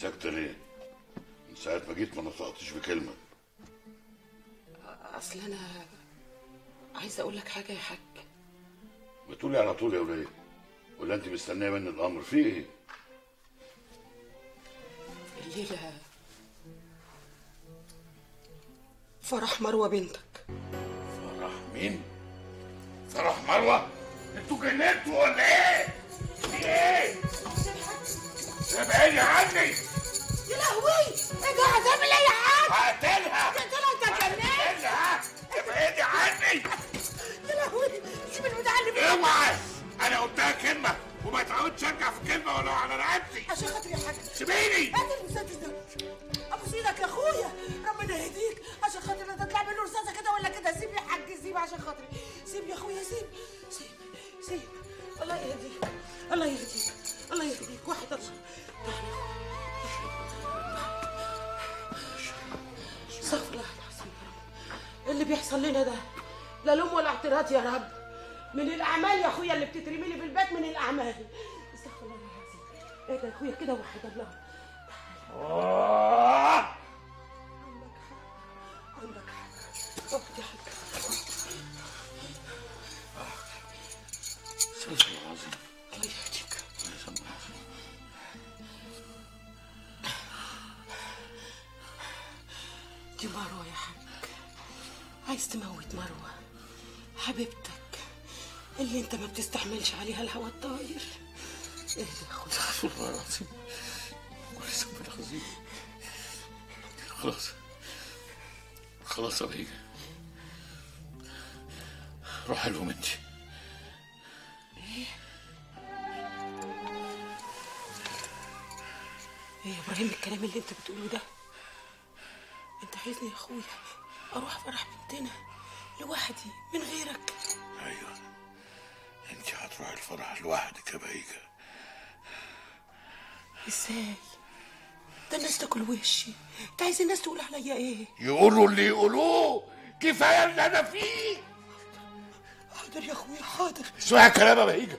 ساكتة ليه؟ من ساعة ما جيت ما نطقتش بكلمة اصل انا عايزه اقول لك حاجه يا حاج ما تقولي على طول يا ولية ولا انت مستنية مني الأمر في ايه؟ الليله فرح مروه بنتك فرح مين؟ فرح مروة؟ انتوا جننتوا ولا ايه؟ في ايه؟ ابعدي عني يا لهوي ايه ده هتعمل ايه يا حاج هقتلها هتقتلها انت جنان هقتلها ابعدي عني يا لهوي شوف البتاع اللي بيه اوعى انا قلتها كلمة وما تعودش ارجع في كلمة ولو على رقبتي عشان خاطري يا حاج سيبيني هات المسدس ده ابوس ايدك يا اخويا ربنا يهديك عشان خاطري لا تطلع منه رصاصه كده ولا كده سيب يا حاج سيب عشان خاطري سيب يا اخويا سيب سيب سيب الله يهديك الله يهديك الله يهديك واحد الله تعالى استغفر الله العظيم يا رب اللي بيحصل لنا ده لا لوم ولا اعتراض يا رب من الاعمال يا اخويا اللي بتترمي لي في البيت من الاعمال استغفر الله العظيم ايه ده يا اخويا كده واحد الله آه! عندك حق عندك حق اقعد يا حاج استغفر الله العظيم الله يهديك استغفر الله العظيم دي مروه يا حاج عايز تموت مروه حبيبتك اللي انت ما بتستحملش عليها الهوى الطاير اهدى يا اخويا استغفر الله العظيم كل ذنب العظيم خلاص خلاص يا بهيجة روح لهم انت ايه يا ابراهيم الكلام اللي انت بتقوله ده انت عايزني يا اخويا اروح فرح بنتنا لوحدي من غيرك ايوه انت هتروحي الفرح لوحدك يا بهيجة ازاي ده الناس تاكل وشي انت عايز الناس تقول عليا ايه يقولوا اللي يقولوه كفايه اللي انا فيه حاضر يا اخويا حاضر اسمعي كلام يا بهيجة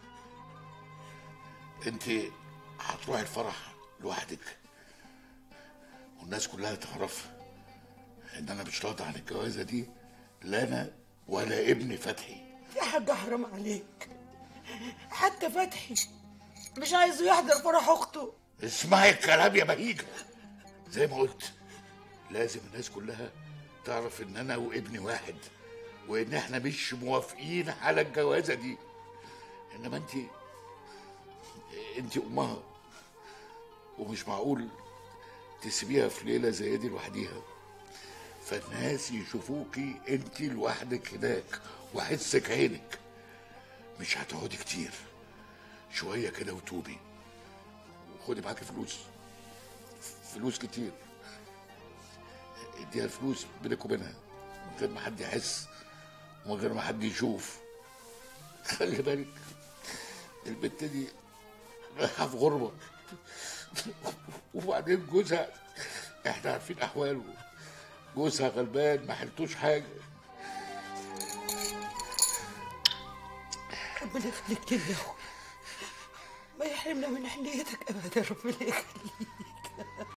انت هتروحي الفرح لوحدك والناس كلها تعرف ان انا مش راضي عن الجوازه دي لا انا ولا ابني فتحي يا حاج حرام عليك حتى فتحي مش عايزه يحضر فرح اخته اسمعي الكلام يا بهيجة زي ما قلت لازم الناس كلها تعرف ان انا وابني واحد وان احنا مش موافقين على الجوازه دي انما انت انت امها ومش معقول تسيبيها في ليله زي دي لوحديها فالناس يشوفوكي انت لوحدك هناك وحسك عينك مش هتقعدي كتير شويه كده وتوبي وخدي معاكي فلوس فلوس كتير اديها الفلوس بينك وبينها من غير ما حد يحس ومن غير ما حد يشوف خلي بالك البنت دي رايحه في غربه وبعدين جوزها احنا عارفين احواله جوزها غلبان ما حلتوش حاجه ربنا يخليك لنا يا اخويا ما يحرمنا من حنيتك ابدا ربنا يخليك